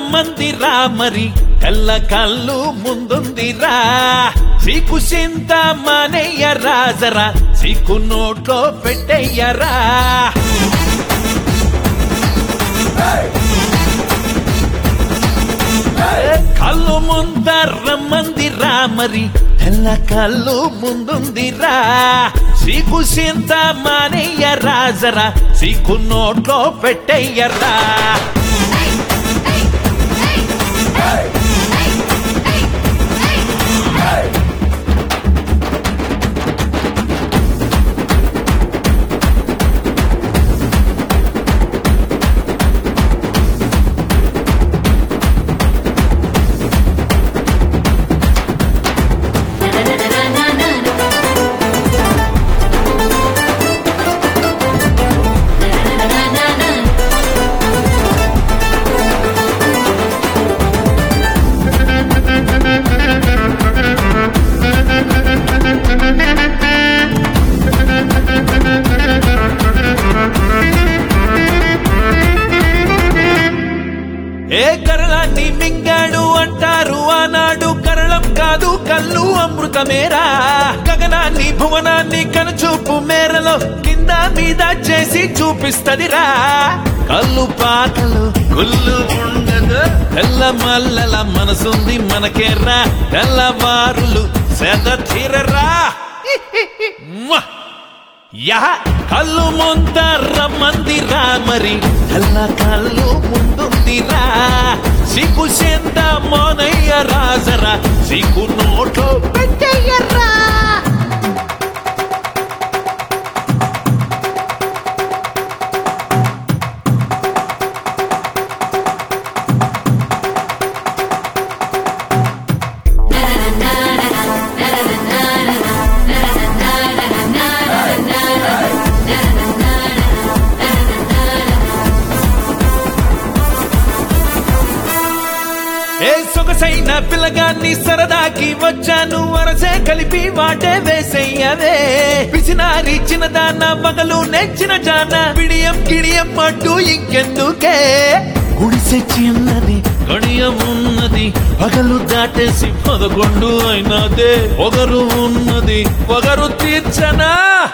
రమ్మందిరా మరి కళ్ళ కళ్ళు ముందుందిరా సీకు చింత మానయ్య రాజరా సీకు నోట్లో పెట్టయ్యరా కళ్ళు ముందరమ్మందిరా మరి తెల్ల కళ్ళు ముందుందిరా సీకు చింత మానయ్య రాజరా సీకు నోట్లో పెట్టయ్యరా ఏ కరళాన్ని మింగాడు అంటారు ఆనాడు కరళం కాదు కళ్ళు అమృతమేరా గగనాన్ని భువనాన్ని కనుచూపు మేరలో కింద మీద చేసి చూపిస్తదిరా కళ్ళు పాకలు గుళ్ళు ఉండదు తెల్ల మల్లల మనసుంది మనకేరా తెల్లవారులు సెద తీరరా మ్వా! యహ కళ్ళు ముందరమ్మందిరా మరి కళ్ళ కళ్ళు ముందుందిరా సిగ్గు చెంద మోనయ్య రాజరా సిగ్గు నోట్లో పెట్టయ్యరా ఏ సొగసైన పిల్లగాన్ని సరదాకి వచ్చాను వరసే కలిపి వాటే వేసయ్యవే పిసినారి చిన్నదాన పగలు నెచ్చిన జాన పిడియం గిడియం పట్టు ఇంకెందుకే గుడిసె చిన్నది గడియం ఉన్నది పగలు దాటేసి పదకొండు అయినదే పొగరు ఉన్నది పొగరు తీర్చనా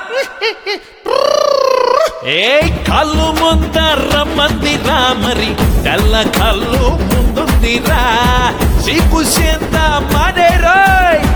ఏ కళ్ళు ముందరమ్మందిరా మరి తెల్ల కళ్ళు ముందుందిరా సిగ్గు చెంద మనేరాయ్